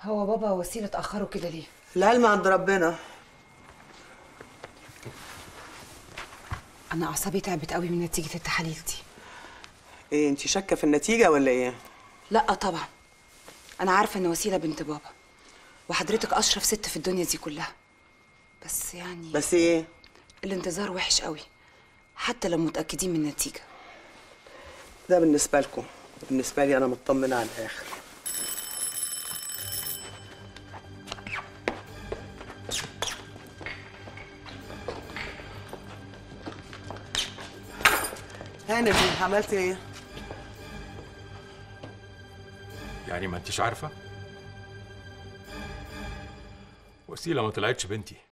هو بابا وسيلة اتأخروا كده ليه؟ العلم عند ربنا أنا أعصابي تعبت قوي من نتيجة التحاليل دي ايه انت شاكه في النتيجه ولا ايه لا طبعا أنا عارفة إن وسيلة بنت بابا وحضرتك أشرف ست في الدنيا دي كلها بس يعني بس ايه الانتظار وحش قوي حتى لو متأكدين من النتيجة ده بالنسبه لكم بالنسبه لي انا مطمنه على الاخر هاني عملت ايه يعني ما انتش عارفه وسيله ما طلعتش بنتي